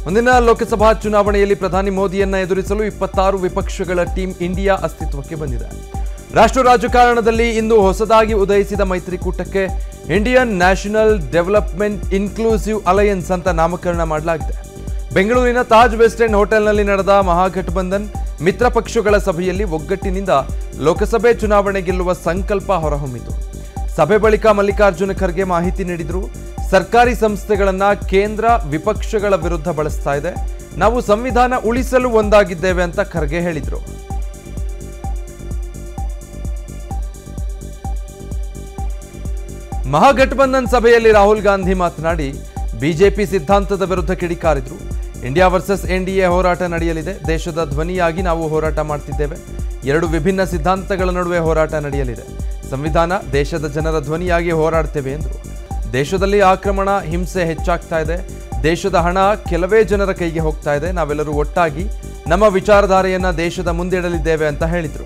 ಮುಂದಿನ ಲೋಕಸಭಾ ಚುನಾವಣೆಯಲ್ಲಿ ಪ್ರಧಾನಿ ಮೋದಿಯನ್ನ ಎದುರಿಸಲು ಇಪ್ಪತ್ತಾರು ವಿಪಕ್ಷಗಳ ಟೀಂ ಇಂಡಿಯಾ ಅಸ್ತಿತ್ವಕ್ಕೆ ಬಂದಿದೆ ರಾಷ್ಟ್ರ ರಾಜಕಾರಣದಲ್ಲಿ ಇಂದು ಹೊಸದಾಗಿ ಉದಯಿಸಿದ ಮೈತ್ರಿಕೂಟಕ್ಕೆ Indian National Development Inclusive Alliance ಅಂತ ನಾಮಕರಣ ಮಾಡಲಾಗಿದೆ ಬೆಂಗಳೂರಿನ ತಾಜ್ ವೆಸ್ಟ್ ಎಂಡ್ ಹೋಟೆಲ್ನಲ್ಲಿ ನಡೆದ ಮಹಾಗಠಬಂಧನ್ ಮಿತ್ರ ಪಕ್ಷಗಳ ಸಭೆಯಲ್ಲಿ ಒಗ್ಗಟ್ಟಿನಿಂದ ಲೋಕಸಭೆ ಚುನಾವಣೆ ಗೆಲ್ಲುವ ಸಂಕಲ್ಪ ಹೊರಹೊಮ್ಮಿತು ಸಭೆ ಬಳಿಕ ಮಲ್ಲಿಕಾರ್ಜುನ ಖರ್ಗೆ ಮಾಹಿತಿ ನೀಡಿದ್ರು ಸರ್ಕಾರಿ ಸಂಸ್ಥೆಗಳನ್ನ ಕೇಂದ್ರ ವಿಪಕ್ಷಗಳ ವಿರುದ್ಧ ಬಳಸ್ತಾ ಇದೆ ನಾವು ಸಂವಿಧಾನ ಉಳಿಸಲು ಒಂದಾಗಿದ್ದೇವೆ ಅಂತ ಖರ್ಗೆ ಹೇಳಿದ್ರು ಮಹಾಗಠಬಂಧನ್ ಸಭೆಯಲ್ಲಿ ರಾಹುಲ್ ಗಾಂಧಿ ಮಾತನಾಡಿ ಬಿಜೆಪಿ ಸಿದ್ಧಾಂತದ ವಿರುದ್ಧ ಕಿಡಿಕಾರಿದ್ರು ಇಂಡಿಯಾ ವರ್ಸಸ್ ಎನ್ಡಿಎ ಹೋರಾಟ ನಡೆಯಲಿದೆ ದೇಶದ ಧ್ವನಿಯಾಗಿ ನಾವು ಹೋರಾಟ ಮಾಡ್ತಿದ್ದೇವೆ ಎರಡು ವಿಭಿನ್ನ ಸಿದ್ಧಾಂತಗಳ ನಡುವೆ ಹೋರಾಟ ನಡೆಯಲಿದೆ ಸಂವಿಧಾನ ದೇಶದ ಜನರ ಧ್ವನಿಯಾಗಿ ಹೋರಾಡ್ತೇವೆ ಎಂದರು ದೇಶದಲ್ಲಿ ಆಕ್ರಮಣ ಹಿಂಸೆ ಹೆಚ್ಚಾಗ್ತಾ ಇದೆ ದೇಶದ ಹಣ ಕೆಲವೇ ಜನರ ಕೈಗೆ ಹೋಗ್ತಾ ಇದೆ ನಾವೆಲ್ಲರೂ ಒಟ್ಟಾಗಿ ನಮ್ಮ ವಿಚಾರಧಾರೆಯನ್ನ ದೇಶದ ಮುಂದಿಡಲಿದ್ದೇವೆ ಅಂತ ಹೇಳಿದರು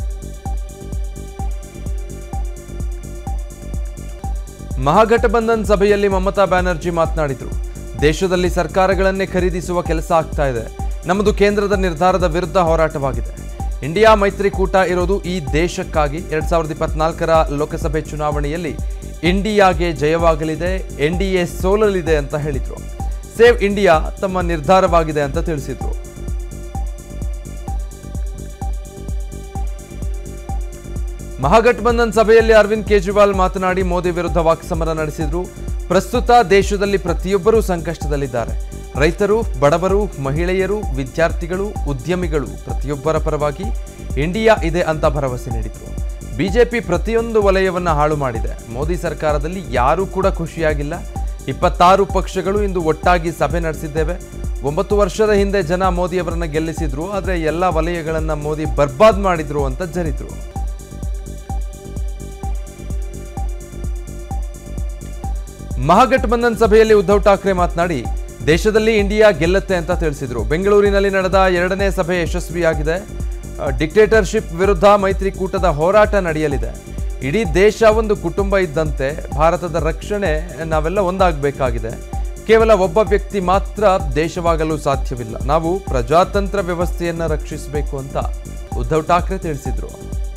ಮಹಾಗಠಬಂಧನ್ ಸಭೆಯಲ್ಲಿ ಮಮತಾ ಬ್ಯಾನರ್ಜಿ ಮಾತನಾಡಿದರು ದೇಶದಲ್ಲಿ ಸರ್ಕಾರಗಳನ್ನೇ ಖರೀದಿಸುವ ಕೆಲಸ ಆಗ್ತಾ ಇದೆ ನಮ್ಮದು ಕೇಂದ್ರದ ನಿರ್ಧಾರದ ವಿರುದ್ಧ ಹೋರಾಟವಾಗಿದೆ ಇಂಡಿಯಾ ಮೈತ್ರಿಕೂಟ ಇರೋದು ಈ ದೇಶಕ್ಕಾಗಿ ಎರಡ್ ಸಾವಿರದ ಇಪ್ಪತ್ನಾಲ್ಕರ ಲೋಕಸಭೆ ಚುನಾವಣೆಯಲ್ಲಿ ಇಂಡಿಯಾಗೆ ಜಯವಾಗಲಿದೆ ಎನ್ಡಿಎ ಸೋಲಲಿದೆ ಅಂತ ಹೇಳಿದರು ಸೇವ್ ಇಂಡಿಯಾ ತಮ್ಮ ನಿರ್ಧಾರವಾಗಿದೆ ಅಂತ ತಿಳಿಸಿದರು ಮಹಾಗಠಬಂಧನ್ ಸಭೆಯಲ್ಲಿ ಅರವಿಂದ್ ಕೇಜ್ರಿವಾಲ್ ಮಾತನಾಡಿ ಮೋದಿ ವಿರುದ್ಧ ವಾಕ್ಸಮರ ನಡೆಸಿದ್ರು ಪ್ರಸ್ತುತ ದೇಶದಲ್ಲಿ ಪ್ರತಿಯೊಬ್ಬರೂ ಸಂಕಷ್ಟದಲ್ಲಿದ್ದಾರೆ ರೈತರು ಬಡವರು ಮಹಿಳೆಯರು ವಿದ್ಯಾರ್ಥಿಗಳು ಉದ್ಯಮಿಗಳು ಪ್ರತಿಯೊಬ್ಬರ ಪರವಾಗಿ ಇಂಡಿಯಾ ಇದೆ ಅಂತ ಭರವಸೆ ನೀಡಿದ್ರು ಬಿಜೆಪಿ ಪ್ರತಿಯೊಂದು ವಲಯವನ್ನ ಹಾಳು ಮಾಡಿದೆ ಮೋದಿ ಸರ್ಕಾರದಲ್ಲಿ ಯಾರೂ ಕೂಡ ಖುಷಿಯಾಗಿಲ್ಲ ಇಪ್ಪತ್ತಾರು ಪಕ್ಷಗಳು ಇಂದು ಒಟ್ಟಾಗಿ ಸಭೆ ನಡೆಸಿದ್ದೇವೆ ಒಂಬತ್ತು ವರ್ಷದ ಹಿಂದೆ ಜನ ಮೋದಿಯವರನ್ನ ಗೆಲ್ಲಿಸಿದ್ರು ಆದರೆ ಎಲ್ಲ ವಲಯಗಳನ್ನ ಮೋದಿ ಬರ್ಬಾದ್ ಮಾಡಿದ್ರು ಅಂತ ಜರಿದ್ರು ಮಹಾಗಠಬಂಧನ್ ಸಭೆಯಲ್ಲಿ ಉದ್ಧವ್ ಠಾಕ್ರೆ ಮಾತನಾಡಿ ದೇಶದಲ್ಲಿ ಇಂಡಿಯಾ ಗೆಲ್ಲುತ್ತೆ ಅಂತ ತಿಳಿಸಿದ್ರು ಬೆಂಗಳೂರಿನಲ್ಲಿ ನಡೆದ ಎರಡನೇ ಸಭೆ ಯಶಸ್ವಿಯಾಗಿದೆ ಅಹ್, ಡಿಕ್ಟೇಟರ್ಶಿಪ್ ವಿರುದ್ಧ ಮೈತ್ರಿಕೂಟದ ಹೋರಾಟ ನಡೆಯಲಿದೆ ಇಡೀ ದೇಶ ಒಂದು ಕುಟುಂಬ ಇದ್ದಂತೆ ಭಾರತದ ರಕ್ಷಣೆ ನಾವೆಲ್ಲ ಒಂದಾಗಬೇಕಾಗಿದೆ ಕೇವಲ ಒಬ್ಬ ವ್ಯಕ್ತಿ ಮಾತ್ರ ದೇಶವಾಗಲು ಸಾಧ್ಯವಿಲ್ಲ ನಾವು ಪ್ರಜಾತಂತ್ರ ವ್ಯವಸ್ಥೆಯನ್ನ ರಕ್ಷಿಸಬೇಕು ಅಂತ ಉದ್ಧವ್ ಠಾಕ್ರೆ ತಿಳಿಸಿದ್ರು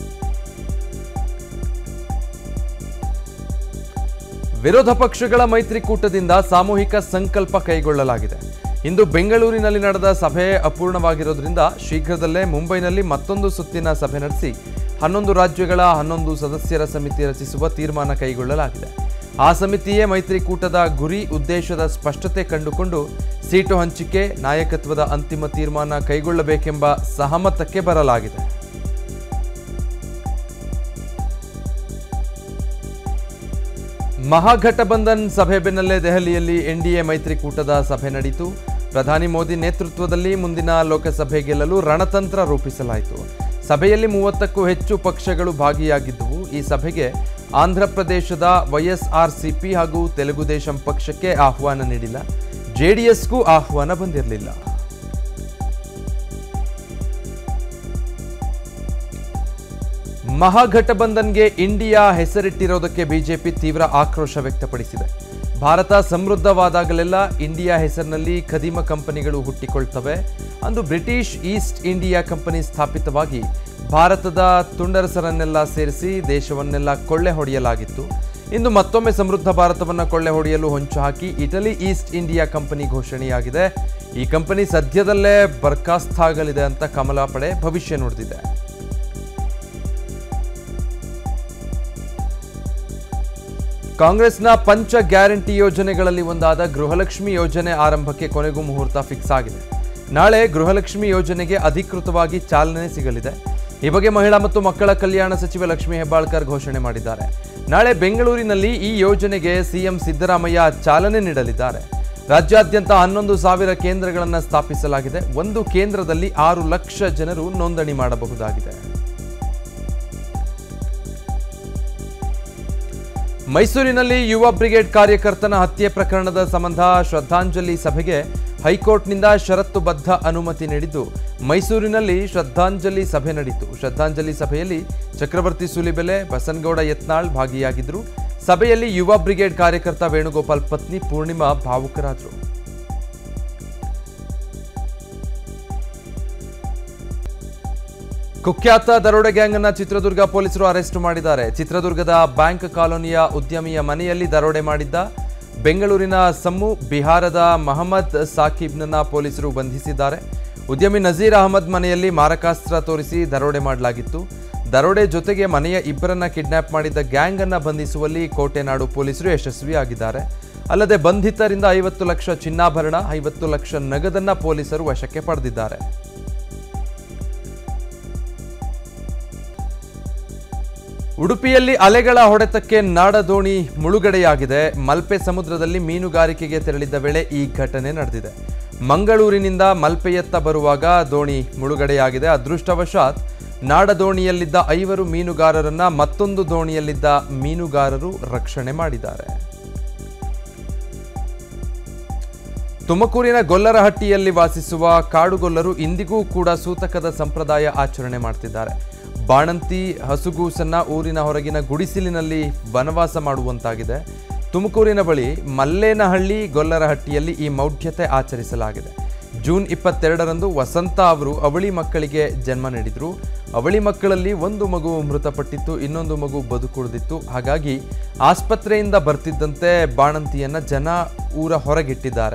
ವಿರೋಧ ಪಕ್ಷಗಳ ಮೈತ್ರಿಕೂಟದಿಂದ ಸಾಮೂಹಿಕ ಸಂಕಲ್ಪ ಕೈಗೊಳ್ಳಲಾಗಿದೆ ಇಂದು ಬೆಂಗಳೂರಿನಲ್ಲಿ ನಡೆದ ಸಭೆ ಅಪೂರ್ಣವಾಗಿರೋದ್ರಿಂದ ಶೀಘ್ರದಲ್ಲೇ ಮುಂಬೈನಲ್ಲಿ ಮತ್ತೊಂದು ಸುತ್ತಿನ ಸಭೆ ನಡೆಸಿ ಹನ್ನೊಂದು ರಾಜ್ಯಗಳ ಹನ್ನೊಂದು ಸದಸ್ಯರ ಸಮಿತಿ ರಚಿಸುವ ತೀರ್ಮಾನ ಕೈಗೊಳ್ಳಲಾಗಿದೆ ಆ ಸಮಿತಿಯೇ ಮೈತ್ರಿಕೂಟದ ಗುರಿ ಉದ್ದೇಶದ ಸ್ಪಷ್ಟತೆ ಕಂಡುಕೊಂಡು ಸೀಟು ಹಂಚಿಕೆ ನಾಯಕತ್ವದ ಅಂತಿಮ ತೀರ್ಮಾನ ಕೈಗೊಳ್ಳಬೇಕೆಂಬ ಸಹಮತಕ್ಕೆ ಬರಲಾಗಿದೆ ಮಹಾಗಠಬಂಧನ್ ಸಭೆ ಬೆನ್ನಲ್ಲೇ ದೆಹಲಿಯಲ್ಲಿ ಎನ್ಡಿಎ ಮೈತ್ರಿಕೂಟದ ಸಭೆ ನಡೆಯಿತು ಪ್ರಧಾನಿ ಮೋದಿ ನೇತೃತ್ವದಲ್ಲಿ ಮುಂದಿನ ಲೋಕಸಭೆ ಗೆಲ್ಲಲು ರಣತಂತ್ರ ರೂಪಿಸಲಾಯಿತು ಸಭೆಯಲ್ಲಿ ಮೂವತ್ತಕ್ಕೂ ಹೆಚ್ಚು ಪಕ್ಷಗಳು ಭಾಗಿಯಾಗಿದ್ದವು ಈ ಸಭೆಗೆ ಆಂಧ್ರ ಪ್ರದೇಶದ ವೈಎಸ್ಆರ್ಸಿಪಿ ಹಾಗೂ ತೆಲುಗುದೇಶಂ ಪಕ್ಷಕ್ಕೆ ಆಹ್ವಾನ ನೀಡಿಲ್ಲ ಜೆಡಿಎಸ್ಗೂ ಆಹ್ವಾನ ಬಂದಿರಲಿಲ್ಲ ಮಹಾಗಠಬಂಧನ್ಗೆ ಇಂಡಿಯಾ ಹೆಸರಿಟ್ಟಿರೋದಕ್ಕೆ ಬಿಜೆಪಿ ತೀವ್ರ ಆಕ್ರೋಶ ವ್ಯಕ್ತಪಡಿಸಿದೆ ಭಾರತ ಸಮೃದ್ಧವಾದಾಗಲೆಲ್ಲ ಇಂಡಿಯಾ ಹೆಸರಿನಲ್ಲಿ ಖದೀಮ ಕಂಪನಿಗಳು ಹುಟ್ಟಿಕೊಳ್ತವೆ ಅಂದು ಬ್ರಿಟಿಷ್ ಈಸ್ಟ್ ಇಂಡಿಯಾ ಕಂಪನಿ ಸ್ಥಾಪಿತವಾಗಿ ಭಾರತದ ತುಂಡರಸರನ್ನೆಲ್ಲ ಸೇರಿಸಿ ದೇಶವನ್ನೆಲ್ಲ ಕೊಳ್ಳೆ ಹೊಡೆಯಲಾಗಿತ್ತು ಇಂದು ಮತ್ತೊಮ್ಮೆ ಸಮೃದ್ಧ ಭಾರತವನ್ನು ಕೊಳ್ಳೆ ಹೊಡೆಯಲು ಹೊಂಚು ಹಾಕಿ ಇಟಲಿ ಈಸ್ಟ್ ಇಂಡಿಯಾ ಕಂಪನಿ ಘೋಷಣೆಯಾಗಿದೆ ಈ ಕಂಪನಿ ಸದ್ಯದಲ್ಲೇ ಬರ್ಖಾಸ್ತಾಗಲಿದೆ ಅಂತ ಕಮಲ ಪಡೆ ಭವಿಷ್ಯ ನುಡಿದಿದೆ ಕಾಂಗ್ರೆಸ್ನ ಪಂಚ ಗ್ಯಾರಂಟಿ ಯೋಜನೆಗಳಲ್ಲಿ ಒಂದಾದ ಗೃಹಲಕ್ಷ್ಮಿ ಯೋಜನೆ ಆರಂಭಕ್ಕೆ ಕೊನೆಗೂ ಮುಹೂರ್ತ ಫಿಕ್ಸ್ ಆಗಿದೆ ನಾಳೆ ಗೃಹಲಕ್ಷ್ಮಿ ಯೋಜನೆಗೆ ಅಧಿಕೃತವಾಗಿ ಚಾಲನೆ ಸಿಗಲಿದೆ ಈ ಬಗ್ಗೆ ಮಹಿಳಾ ಮತ್ತು ಮಕ್ಕಳ ಕಲ್ಯಾಣ ಸಚಿವ ಲಕ್ಷ್ಮೀ ಹೆಬ್ಬಾಳ್ಕರ್ ಘೋಷಣೆ ಮಾಡಿದ್ದಾರೆ ನಾಳೆ ಬೆಂಗಳೂರಿನಲ್ಲಿ ಈ ಯೋಜನೆಗೆ ಸಿಎಂ ಸಿದ್ದರಾಮಯ್ಯ ಚಾಲನೆ ನೀಡಲಿದ್ದಾರೆ ರಾಜ್ಯಾದ್ಯಂತ ಹನ್ನೊಂದು ಸಾವಿರ ಕೇಂದ್ರಗಳನ್ನು ಸ್ಥಾಪಿಸಲಾಗಿದೆ ಒಂದು ಕೇಂದ್ರದಲ್ಲಿ ಆರು ಲಕ್ಷ ಜನರು ನೋಂದಣಿ ಮಾಡಬಹುದಾಗಿದೆ ಮೈಸೂರಿನಲ್ಲಿ ಯುವ ಬ್ರಿಗೇಡ್ ಕಾರ್ಯಕರ್ತನ ಹತ್ಯೆ ಪ್ರಕರಣದ ಸಂಬಂಧ ಶ್ರದ್ಧಾಂಜಲಿ ಸಭೆಗೆ ಹೈಕೋರ್ಟ್ನಿಂದ ಷರತ್ತುಬದ್ಧ ಅನುಮತಿ ನೀಡಿದ್ದು ಮೈಸೂರಿನಲ್ಲಿ ಶ್ರದ್ಧಾಂಜಲಿ ಸಭೆ ನಡೆಯಿತು ಶ್ರದ್ಧಾಂಜಲಿ ಸಭೆಯಲ್ಲಿ ಚಕ್ರವರ್ತಿ ಸುಲಿಬೆಲೆ ಬಸನಗೌಡ ಯತ್ನಾಳ್ ಭಾಗಿಯಾಗಿದ್ದರು ಸಭೆಯಲ್ಲಿ ಯುವ ಬ್ರಿಗೇಡ್ ಕಾರ್ಯಕರ್ತ ವೇಣುಗೋಪಾಲ್ ಪತ್ನಿ ಪೂರ್ಣಿಮಾ ಭಾವುಕರಾದರು ಕುಖ್ಯಾತ ದರೋಡೆ ಗ್ಯಾಂಗ್ ಅನ್ನ ಚಿತ್ರದುರ್ಗ ಪೊಲೀಸರು ಅರೆಸ್ಟ್ ಮಾಡಿದ್ದಾರೆ ಚಿತ್ರದುರ್ಗದ ಬ್ಯಾಂಕ್ ಕಾಲೋನಿಯ ಉದ್ಯಮಿಯ ಮನೆಯಲ್ಲಿ ದರೋಡೆ ಮಾಡಿದ್ದ ಬೆಂಗಳೂರಿನ ಸಮ್ಮು ಬಿಹಾರದ ಮಹಮ್ಮದ್ ಸಾಕಿಬ್ನನ್ನ ಪೊಲೀಸರು ಬಂಧಿಸಿದ್ದಾರೆ ಉದ್ಯಮಿ ನಜೀರ್ ಅಹಮದ್ ಮನೆಯಲ್ಲಿ ಮಾರಕಾಸ್ತ್ರ ತೋರಿಸಿ ದರೋಡೆ ಮಾಡಲಾಗಿತ್ತು ದರೋಡೆ ಜೊತೆಗೆ ಮನೆಯ ಇಬ್ಬರನ್ನ ಕಿಡ್ನಾಪ್ ಮಾಡಿದ್ದ ಗ್ಯಾಂಗ್ ಅನ್ನ ಬಂಧಿಸುವಲ್ಲಿ ಕೋಟೆನಾಡು ಪೊಲೀಸರು ಯಶಸ್ವಿಯಾಗಿದ್ದಾರೆ ಅಲ್ಲದೆ ಬಂಧಿತರಿಂದ ಐವತ್ತು ಲಕ್ಷ ಚಿನ್ನಾಭರಣ ಐವತ್ತು ಲಕ್ಷ ನಗದನ್ನ ಪೊಲೀಸರು ವಶಕ್ಕೆ ಪಡೆದಿದ್ದಾರೆ ಉಡುಪಿಯಲ್ಲಿ ಅಲೆಗಳ ಹೊಡೆತಕ್ಕೆ ನಾಡದೋಣಿ ಮುಳುಗಡೆಯಾಗಿದೆ ಮಲ್ಪೆ ಸಮುದ್ರದಲ್ಲಿ ಮೀನುಗಾರಿಕೆಗೆ ತೆರಳಿದ್ದ ವೇಳೆ ಈ ಘಟನೆ ನಡೆದಿದೆ ಮಂಗಳೂರಿನಿಂದ ಮಲ್ಪೆಯತ್ತ ಬರುವಾಗ ದೋಣಿ ಮುಳುಗಡೆಯಾಗಿದೆ ಅದೃಷ್ಟವಶಾತ್ ನಾಡದೋಣಿಯಲ್ಲಿದ್ದ ಐವರು ಮೀನುಗಾರರನ್ನ ಮತ್ತೊಂದು ದೋಣಿಯಲ್ಲಿದ್ದ ಮೀನುಗಾರರು ರಕ್ಷಣೆ ಮಾಡಿದ್ದಾರೆ ತುಮಕೂರಿನ ಗೊಲ್ಲರಹಟ್ಟಿಯಲ್ಲಿ ವಾಸಿಸುವ ಕಾಡುಗೊಲ್ಲರು ಇಂದಿಗೂ ಕೂಡ ಸೂತಕದ ಸಂಪ್ರದಾಯ ಆಚರಣೆ ಮಾಡ್ತಿದ್ದಾರೆ ಬಾಣಂತಿ ಹಸುಗೂಸನ್ನ ಊರಿನ ಹೊರಗಿನ ಗುಡಿಸಿಲಿನಲ್ಲಿ ವನವಾಸ ಮಾಡುವಂತಾಗಿದೆ ತುಮಕೂರಿನ ಬಳಿ ಮಲ್ಲೇನಹಳ್ಳಿ ಗೊಲ್ಲರಹಟ್ಟಿಯಲ್ಲಿ ಈ ಮೌಢ್ಯತೆ ಆಚರಿಸಲಾಗಿದೆ ಜೂನ್ ಇಪ್ಪತ್ತೆರಡರಂದು ವಸಂತ ಅವರು ಅವಳಿ ಮಕ್ಕಳಿಗೆ ಜನ್ಮ ನೀಡಿದ್ರು ಅವಳಿ ಮಕ್ಕಳಲ್ಲಿ ಒಂದು ಮಗು ಮೃತಪಟ್ಟಿತ್ತು ಇನ್ನೊಂದು ಮಗು ಬದುಕುಳಿದಿತ್ತು ಹಾಗಾಗಿ ಆಸ್ಪತ್ರೆಯಿಂದ ಬರ್ತಿದ್ದಂತೆ ಬಾಣಂತಿಯನ್ನ ಜನ ಊರ ಹೊರಗಿಟ್ಟಿದ್ದಾರೆ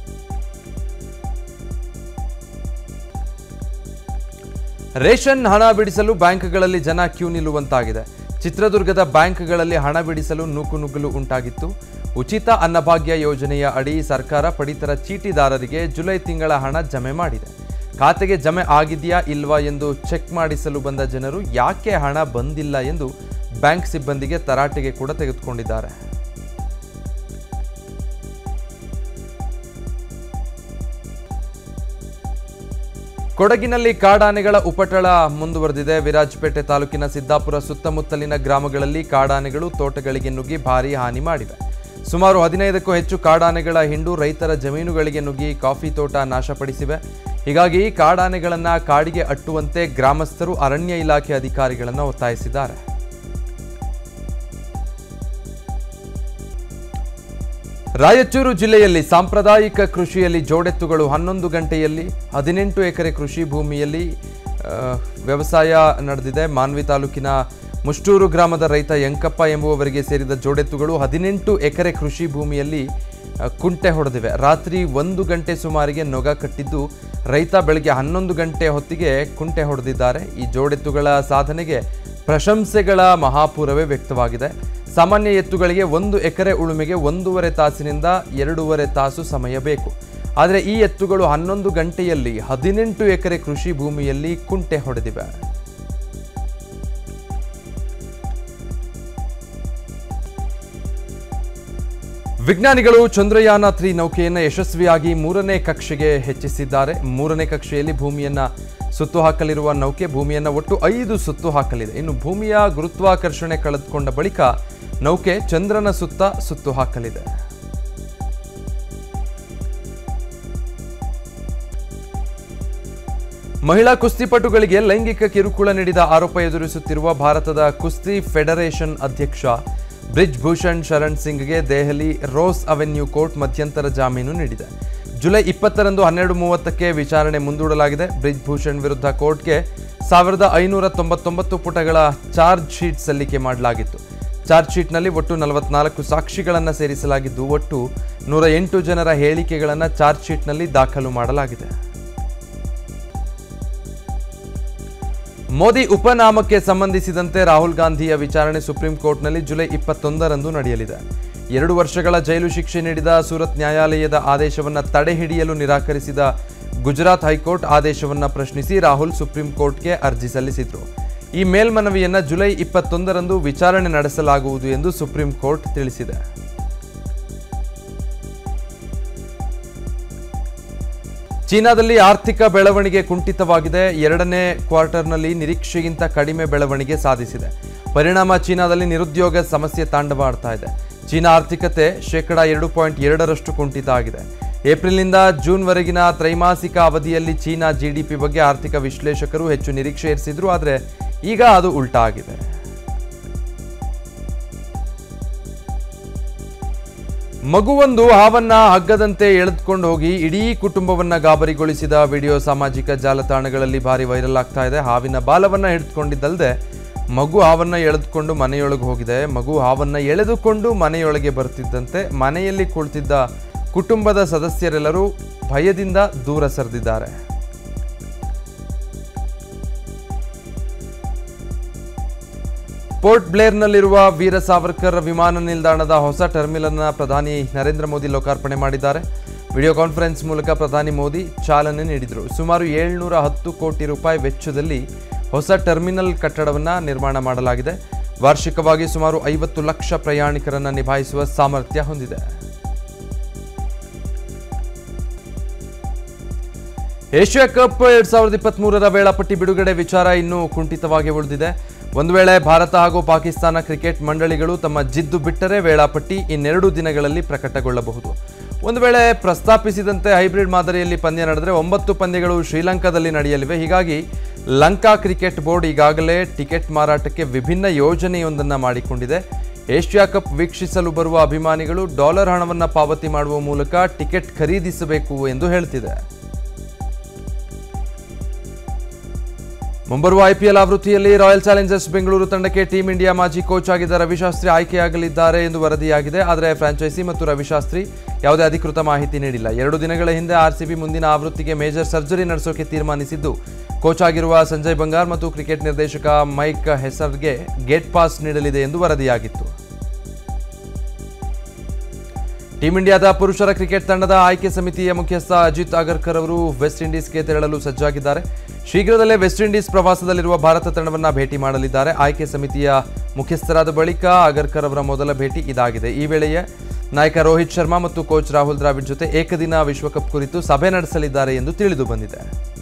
ರೇಷನ್ ಹಣ ಬಿಡಿಸಲು ಬ್ಯಾಂಕ್ಗಳಲ್ಲಿ ಜನ ಕ್ಯೂ ನಿಲ್ಲುವಂತಾಗಿದೆ ಚಿತ್ರದುರ್ಗದ ಬ್ಯಾಂಕ್ಗಳಲ್ಲಿ ಹಣ ಬಿಡಿಸಲು ನೂಕುನುಗ್ಗಲು ಉಂಟಾಗಿತ್ತು ಉಚಿತ ಅನ್ನಭಾಗ್ಯ ಯೋಜನೆಯ ಅಡಿ ಸರ್ಕಾರ ಪಡಿತರ ಚೀಟಿದಾರರಿಗೆ ಜುಲೈ ತಿಂಗಳ ಹಣ ಜಮೆ ಮಾಡಿದೆ ಖಾತೆಗೆ ಜಮೆ ಆಗಿದೆಯಾ ಇಲ್ವಾ ಎಂದು ಚೆಕ್ ಮಾಡಿಸಲು ಬಂದ ಜನರು ಯಾಕೆ ಹಣ ಬಂದಿಲ್ಲ ಎಂದು ಬ್ಯಾಂಕ್ ಸಿಬ್ಬಂದಿಗೆ ತರಾಟೆಗೆ ಕೂಡ ತೆಗೆದುಕೊಂಡಿದ್ದಾರೆ ಕೊಡಗಿನಲ್ಲಿ ಕಾಡಾನೆಗಳ ಉಪಟಳ ಮುಂದುವರೆದಿದೆ ವಿರಾಜಪೇಟೆ ತಾಲೂಕಿನ ಸಿದ್ದಾಪುರ ಸುತ್ತಮುತ್ತಲಿನ ಗ್ರಾಮಗಳಲ್ಲಿ ಕಾಡಾನೆಗಳು ತೋಟಗಳಿಗೆ ನುಗ್ಗಿ ಭಾರೀ ಹಾನಿ ಮಾಡಿವೆ ಸುಮಾರು ಹದಿನೈದಕ್ಕೂ ಹೆಚ್ಚು ಕಾಡಾನೆಗಳ ಹಿಂಡು ರೈತರ ಜಮೀನುಗಳಿಗೆ ನುಗ್ಗಿ ಕಾಫಿ ತೋಟ ನಾಶಪಡಿಸಿವೆ ಹೀಗಾಗಿ ಕಾಡಾನೆಗಳನ್ನು ಕಾಡಿಗೆ ಅಟ್ಟುವಂತೆ ಗ್ರಾಮಸ್ಥರು ಅರಣ್ಯ ಇಲಾಖೆ ಅಧಿಕಾರಿಗಳನ್ನು ಒತ್ತಾಯಿಸಿದ್ದಾರೆ ರಾಯಚೂರು ಜಿಲ್ಲೆಯಲ್ಲಿ ಸಾಂಪ್ರದಾಯಿಕ ಕೃಷಿಯಲ್ಲಿ ಜೋಡೆತ್ತುಗಳು ಹನ್ನೊಂದು ಗಂಟೆಯಲ್ಲಿ ಹದಿನೆಂಟು ಎಕರೆ ಕೃಷಿ ಭೂಮಿಯಲ್ಲಿ ಆ, ವ್ಯವಸಾಯ ನಡೆದಿದೆ ಮಾನ್ವಿ ತಾಲೂಕಿನ ಮುಷ್ಟೂರು ಗ್ರಾಮದ ರೈತ ಯಂಕಪ್ಪ ಎಂಬುವವರಿಗೆ ಸೇರಿದ ಜೋಡೆತ್ತುಗಳು ಹದಿನೆಂಟು ಎಕರೆ ಕೃಷಿ ಭೂಮಿಯಲ್ಲಿ ಆ, ಕುಂಟೆ ಹೊಡೆದಿವೆ ರಾತ್ರಿ ಒಂದು ಗಂಟೆ ಸುಮಾರಿಗೆ ನೊಗ ಕಟ್ಟಿದ್ದು ರೈತ ಬೆಳಗ್ಗೆ ಹನ್ನೊಂದು ಗಂಟೆ ಹೊತ್ತಿಗೆ ಕುಂಟೆ ಹೊಡೆದಿದ್ದಾರೆ ಈ ಜೋಡೆತ್ತುಗಳ ಸಾಧನೆಗೆ ಪ್ರಶಂಸೆಗಳ ಮಹಾಪೂರವೇ ವ್ಯಕ್ತವಾಗಿದೆ ಸಾಮಾನ್ಯ ಎತ್ತುಗಳಿಗೆ ಒಂದು ಎಕರೆ ಉಳುಮೆಗೆ ಒಂದೂವರೆ ತಾಸಿನಿಂದ ಎರಡೂವರೆ ತಾಸು ಸಮಯ ಬೇಕು ಆದರೆ ಈ ಎತ್ತುಗಳು ಹನ್ನೊಂದು ಗಂಟೆಯಲ್ಲಿ ಹದಿನೆಂಟು ಎಕರೆ ಕೃಷಿ ಭೂಮಿಯಲ್ಲಿ ಕುಂಟೆ ಹೊಡೆದಿವೆ ವಿಜ್ಞಾನಿಗಳು ಚಂದ್ರಯಾನ ತ್ರೀ ನೌಕೆಯನ್ನು ಯಶಸ್ವಿಯಾಗಿ ಮೂರನೇ ಕಕ್ಷೆಗೆ ಹೆಚ್ಚಿಸಿದ್ದಾರೆ ಮೂರನೇ ಕಕ್ಷೆಯಲ್ಲಿ ಭೂಮಿಯನ್ನ ಸುತ್ತು ಹಾಕಲಿರುವ ನೌಕೆ ಭೂಮಿಯನ್ನ ಒಟ್ಟು ಐದು ಸುತ್ತು ಹಾಕಲಿದೆ ಇನ್ನು ಭೂಮಿಯ ಗುರುತ್ವಾಕರ್ಷಣೆ ಕಳೆದುಕೊಂಡ ಬಳಿಕ ನೌಕೆ ಚಂದ್ರನ ಸುತ್ತ ಸುತ್ತು ಹಾಕಲಿದೆ ಮಹಿಳಾ ಕುಸ್ತಿಪಟುಗಳಿಗೆ ಲೈಂಗಿಕ ಕಿರುಕುಳ ನೀಡಿದ ಆರೋಪ ಎದುರಿಸುತ್ತಿರುವ ಭಾರತದ ಕುಸ್ತಿ ಫೆಡರೇಷನ್ ಅಧ್ಯಕ್ಷ ಬ್ರಿಜ್ ಭೂಷಣ್ ಶರಣ್ ಸಿಂಗ್ಗೆ ದೆಹಲಿ ರೋಸ್ ಅವೆನ್ಯೂ ಕೋರ್ಟ್ ಮಧ್ಯಂತರ ಜಾಮೀನು ನೀಡಿದೆ ಜುಲೈ ಇಪ್ಪತ್ತರಂದು ಹನ್ನೆರಡು ಮೂವತ್ತಕ್ಕೆ ವಿಚಾರಣೆ ಮುಂದೂಡಲಾಗಿದೆ ಬ್ರಿಜ್ ಭೂಷಣ್ ವಿರುದ್ಧ ಕೋರ್ಟ್ಗೆ ಸಾವಿರದ ಐನೂರ ತೊಂಬತ್ತೊಂಬತ್ತು ಪುಟಗಳ ಚಾರ್ಜ್ ಶೀಟ್ ಸಲ್ಲಿಕೆ ಮಾಡಲಾಗಿತ್ತು ಚಾರ್ಜ್ ಶೀಟ್ನಲ್ಲಿ ಒಟ್ಟು ನಲವತ್ನಾಲ್ಕು ಸಾಕ್ಷಿಗಳನ್ನು ಸೇರಿಸಲಾಗಿದ್ದು ಒಟ್ಟು ನೂರ ಎಂಟು ಜನರ ಹೇಳಿಕೆಗಳನ್ನು ಚಾರ್ಜ್ ಶೀಟ್ನಲ್ಲಿ ದಾಖಲು ಮಾಡಲಾಗಿದೆ ಮೋದಿ ಉಪನಾಮಕ್ಕೆ ಸಂಬಂಧಿಸಿದಂತೆ ರಾಹುಲ್ ಗಾಂಧಿಯ ವಿಚಾರಣೆ ಸುಪ್ರೀಂ ಕೋರ್ಟ್ನಲ್ಲಿ ಜುಲೈ ಇಪ್ಪತ್ತೊಂದರಂದು ನಡೆಯಲಿದೆ ಎರಡು ವರ್ಷಗಳ ಜೈಲು ಶಿಕ್ಷೆ ನೀಡಿದ ಸೂರತ್ ನ್ಯಾಯಾಲಯದ ಆದೇಶವನ್ನು ತಡೆಹಿಡಿಯಲು ನಿರಾಕರಿಸಿದ ಗುಜರಾತ್ ಹೈಕೋರ್ಟ್ ಆದೇಶವನ್ನು ಪ್ರಶ್ನಿಸಿ ರಾಹುಲ್ ಸುಪ್ರೀಂ ಕೋರ್ಟ್ಗೆ ಅರ್ಜಿ ಸಲ್ಲಿಸಿದ್ರು ಈ ಮೇಲ್ಮನವಿಯನ್ನ ಜುಲೈ ಇಪ್ಪತ್ತೊಂದರಂದು ವಿಚಾರಣೆ ನಡೆಸಲಾಗುವುದು ಎಂದು ಸುಪ್ರೀಂ ಕೋರ್ಟ್ ತಿಳಿಸಿದೆ ಚೀನಾದಲ್ಲಿ ಆರ್ಥಿಕ ಬೆಳವಣಿಗೆ ಕುಂಠಿತವಾಗಿದೆ ಎರಡನೇ ಕ್ವಾರ್ಟರ್ನಲ್ಲಿ ನಿರೀಕ್ಷೆಗಿಂತ ಕಡಿಮೆ ಬೆಳವಣಿಗೆ ಸಾಧಿಸಿದೆ ಪರಿಣಾಮ ಚೀನಾದಲ್ಲಿ ನಿರುದ್ಯೋಗ ಸಮಸ್ಯೆ ತಾಂಡವಾಡ್ತಾ ಇದೆ ಚೀನಾ ಆರ್ಥಿಕತೆ ಶೇಕಡ ಎರಡು ಪಾಯಿಂಟ್ ಎರಡರಷ್ಟು ಕುಂಠಿತ ಆಗಿದೆ ಏಪ್ರಿಲ್ನಿಂದ ಜೂನ್ವರೆಗಿನ ತ್ರೈಮಾಸಿಕ ಅವಧಿಯಲ್ಲಿ ಚೀನಾ ಜಿಡಿಪಿ ಬಗ್ಗೆ ಆರ್ಥಿಕ ವಿಶ್ಲೇಷಕರು ಹೆಚ್ಚು ನಿರೀಕ್ಷೆ ಇರಿಸಿದ್ರು ಆದರೆ ಈಗ ಅದು ಉಲ್ಟಾ ಆಗಿದೆ ಮಗುವೊಂದು ಹಾವನ್ನ ಹಗ್ಗದಂತೆ ಎಳೆದುಕೊಂಡು ಹೋಗಿ ಇಡೀ ಕುಟುಂಬವನ್ನ ಗಾಬರಿಗೊಳಿಸಿದ ವಿಡಿಯೋ ಸಾಮಾಜಿಕ ಜಾಲತಾಣಗಳಲ್ಲಿ ಭಾರಿ ವೈರಲ್ ಆಗ್ತಾ ಇದೆ ಹಾವಿನ ಬಾಲವನ್ನ ಹಿಡಿದುಕೊಂಡಿದ್ದಲ್ಲದೆ ಮಗು ಹಾವನ್ನ ಎಳೆದುಕೊಂಡು ಮನೆಯೊಳಗೆ ಹೋಗಿದೆ ಮಗು ಹಾವನ್ನ ಎಳೆದುಕೊಂಡು ಮನೆಯೊಳಗೆ ಬರ್ತಿದ್ದಂತೆ ಮನೆಯಲ್ಲಿ ಕುಳಿತಿದ್ದ ಕುಟುಂಬದ ಸದಸ್ಯರೆಲ್ಲರೂ ಭಯದಿಂದ ದೂರ ಸರಿದಿದ್ದಾರೆ ಪೋರ್ಟ್ ಬ್ಲೇರ್ನಲ್ಲಿರುವ ವೀರ ಸಾವರ್ಕರ್ ವಿಮಾನ ನಿಲ್ದಾಣದ ಹೊಸ ಟರ್ಮಿನಲ್ ಅನ್ನ ಪ್ರಧಾನಿ ನರೇಂದ್ರ ಮೋದಿ ಲೋಕಾರ್ಪಣೆ ಮಾಡಿದ್ದಾರೆ ವಿಡಿಯೋ ಕಾನ್ಫರೆನ್ಸ್ ಮೂಲಕ ಪ್ರಧಾನಿ ಮೋದಿ ಚಾಲನೆ ನೀಡಿದರು ಸುಮಾರು ಏಳ್ನೂರ ಹತ್ತು ಕೋಟಿ ರೂಪಾಯಿ ವೆಚ್ಚದಲ್ಲಿ ಹೊಸ ಟರ್ಮಿನಲ್ ಕಟ್ಟಡವನ್ನು ನಿರ್ಮಾಣ ಮಾಡಲಾಗಿದೆ ವಾರ್ಷಿಕವಾಗಿ ಸುಮಾರು ಐವತ್ತು ಲಕ್ಷ ಪ್ರಯಾಣಿಕರನ್ನು ನಿಭಾಯಿಸುವ ಸಾಮರ್ಥ್ಯ ಹೊಂದಿದೆ ಏಷ್ಯಾ ಕಪ್ ಎರಡ್ ಸಾವಿರದ ಇಪ್ಪತ್ತ್ ಮೂರರ ವೇಳಾಪಟ್ಟಿ ಬಿಡುಗಡೆ ವಿಚಾರ ಇನ್ನೂ ಕುಂಠಿತವಾಗಿ ಉಳಿದಿದೆ ಒಂದು ವೇಳೆ ಭಾರತ ಹಾಗೂ ಪಾಕಿಸ್ತಾನ ಕ್ರಿಕೆಟ್ ಮಂಡಳಿಗಳು ತಮ್ಮ ಜಿದ್ದು ಬಿಟ್ಟರೆ ವೇಳಾಪಟ್ಟಿ ಇನ್ನೆರಡು ದಿನಗಳಲ್ಲಿ ಪ್ರಕಟಗೊಳ್ಳಬಹುದು ಒಂದು ವೇಳೆ ಪ್ರಸ್ತಾಪಿಸಿದಂತೆ ಹೈಬ್ರಿಡ್ ಮಾದರಿಯಲ್ಲಿ ಪಂದ್ಯ ನಡೆದರೆ ಒಂಬತ್ತು ಪಂದ್ಯಗಳು ಶ್ರೀಲಂಕಾದಲ್ಲಿ ನಡೆಯಲಿವೆ ಹೀಗಾಗಿ ಲಂಕಾ ಕ್ರಿಕೆಟ್ ಬೋರ್ಡ್ ಈಗಾಗಲೇ ಟಿಕೆಟ್ ಮಾರಾಟಕ್ಕೆ ವಿಭಿನ್ನ ಯೋಜನೆಯೊಂದನ್ನು ಮಾಡಿಕೊಂಡಿದೆ ಏಷ್ಯಾ ಕಪ್ ವೀಕ್ಷಿಸಲು ಬರುವ ಅಭಿಮಾನಿಗಳು ಡಾಲರ್ ಹಣವನ್ನು ಪಾವತಿ ಮಾಡುವ ಮೂಲಕ ಟಿಕೆಟ್ ಖರೀದಿಸಬೇಕು ಎಂದು ಹೇಳ್ತಿದೆ ಮುಂಬರುವ ಐಪಿಎಲ್ ಆವೃತ್ತಿಯಲ್ಲಿ ರಾಯಲ್ ಚಾಲೆಂಜರ್ಸ್ ಬೆಂಗಳೂರು ತಂಡಕ್ಕೆ ಟೀಂ ಇಂಡಿಯಾ ಮಾಜಿ ಕೋಚ್ ಆಗಿದ್ದ ರವಿಶಾಸ್ತ್ರಿ ಆಯ್ಕೆಯಾಗಲಿದ್ದಾರೆ ಎಂದು ವರದಿಯಾಗಿದೆ ಆದರೆ ಫ್ರಾಂಚೈಸಿ ಮತ್ತು ರವಿಶಾಸ್ತ್ರಿ ಯಾವುದೇ ಅಧಿಕೃತ ಮಾಹಿತಿ ನೀಡಿಲ್ಲ ಎರಡು ದಿನಗಳ ಹಿಂದೆ ಆರ್ಸಿಬಿ ಮುಂದಿನ ಆವೃತ್ತಿಗೆ ಮೇಜರ್ ಸರ್ಜರಿ ನಡೆಸೋಕೆ ತೀರ್ಮಾನಿಸಿದ್ದು ಕೋಚ್ ಆಗಿರುವ ಸಂಜಯ್ ಬಂಗಾರ್ ಮತ್ತು ಕ್ರಿಕೆಟ್ ನಿರ್ದೇಶಕ ಮೈಕ್ ಹೆಸರ್ಗೆ ಗೇಟ್ ಪಾಸ್ ನೀಡಲಿದೆ ಎಂದು ವರದಿಯಾಗಿತ್ತು ಟೀಂ ಇಂಡಿಯಾದ ಪುರುಷರ ಕ್ರಿಕೆಟ್ ತಂಡದ ಆಯ್ಕೆ ಸಮಿತಿಯ ಮುಖ್ಯಸ್ಥ ಅಜಿತ್ ಅಗರ್ಕರ್ ಅವರು ವೆಸ್ಟ್ ಇಂಡೀಸ್ಗೆ ತೆರಳಲು ಸಜ್ಜಾಗಿದ್ದಾರೆ ಶೀಘ್ರದಲ್ಲೇ ವೆಸ್ಟ್ ಇಂಡೀಸ್ ಪ್ರವಾಸದಲ್ಲಿರುವ ಭಾರತ ತಂಡವನ್ನು ಭೇಟಿ ಮಾಡಲಿದ್ದಾರೆ ಆಯ್ಕೆ ಸಮಿತಿಯ ಮುಖ್ಯಸ್ಥರಾದ ಬಳಿಕ ಅಗರ್ಕರ್ ಅವರ ಮೊದಲ ಭೇಟಿ ಇದಾಗಿದೆ ಈ ವೇಳೆಯೇ ನಾಯಕ ರೋಹಿತ್ ಶರ್ಮಾ ಮತ್ತು ಕೋಚ್ ರಾಹುಲ್ ದ್ರಾವಿಡ್ ಜೊತೆ ಏಕದಿನ ವಿಶ್ವಕಪ್ ಕುರಿತು ಸಭೆ ನಡೆಸಲಿದ್ದಾರೆ ಎಂದು ತಿಳಿದು ಬಂದಿದೆ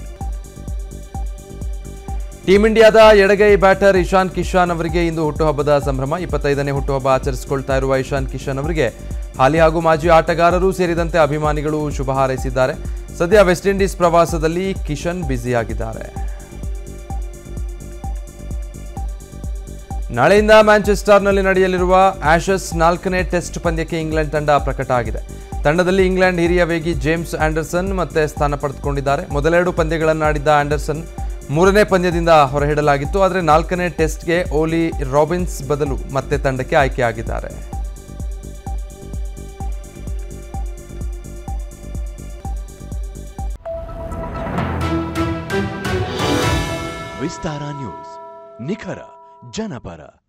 ಟೀಂ ಇಂಡಿಯಾದ ಎಡಗೈ ಬ್ಯಾಟರ್ ಇಶಾನ್ ಕಿಶಾನ್ ಅವರಿಗೆ ಇಂದು ಹುಟ್ಟುಹಬ್ಬದ ಸಂಭ್ರಮ ಇಪ್ಪತ್ತೈದನೇ ಹುಟ್ಟುಹಬ್ಬ ಆಚರಿಸಿಕೊಳ್ತಾ ಇರುವ ಇಶಾನ್ ಕಿಶಾನ್ ಅವರಿಗೆ ಹಾಲಿ ಹಾಗೂ ಮಾಜಿ ಆಟಗಾರರು ಸೇರಿದಂತೆ ಅಭಿಮಾನಿಗಳು ಶುಭ ಹಾರೈಸಿದ್ದಾರೆ ಸದ್ಯ ವೆಸ್ಟ್ ಇಂಡೀಸ್ ಪ್ರವಾಸದಲ್ಲಿ ಕಿಶನ್ ಬ್ಯುಸಿಯಾಗಿದ್ದಾರೆ ನಾಳೆಯಿಂದ ಮ್ಯಾಂಚೆಸ್ಟರ್ನಲ್ಲಿ ನಡೆಯಲಿರುವ ಆಶಸ್ ನಾಲ್ಕನೇ ಟೆಸ್ಟ್ ಪಂದ್ಯಕ್ಕೆ ಇಂಗ್ಲೆಂಡ್ ತಂಡ ಪ್ರಕಟ ಆಗಿದೆ ತಂಡದಲ್ಲಿ ಇಂಗ್ಲೆಂಡ್ ಹಿರಿಯ ವೇಗಿ ಜೇಮ್ಸ್ ಆಂಡರ್ಸನ್ ಮತ್ತೆ ಸ್ಥಾನ ಪಡೆದುಕೊಂಡಿದ್ದಾರೆ ಮೊದಲೆರಡು ಪಂದ್ಯಗಳನ್ನಾಡಿದ್ದ ಆಂಡರ್ಸನ್ ಮೂರನೇ ಪಂದ್ಯದಿಂದ ಹೊರಹಿಡಲಾಗಿತ್ತು ಆದರೆ ನಾಲ್ಕನೇ ಟೆಸ್ಟ್ಗೆ ಓಲಿ ರಾಬಿನ್ಸ್ ಬದಲು ಮತ್ತೆ ತಂಡಕ್ಕೆ ಆಯ್ಕೆಯಾಗಿದ್ದಾರೆ ವಿಸ್ತಾರ ನ್ಯೂಸ್ ನಿಖರ ಜನಪರ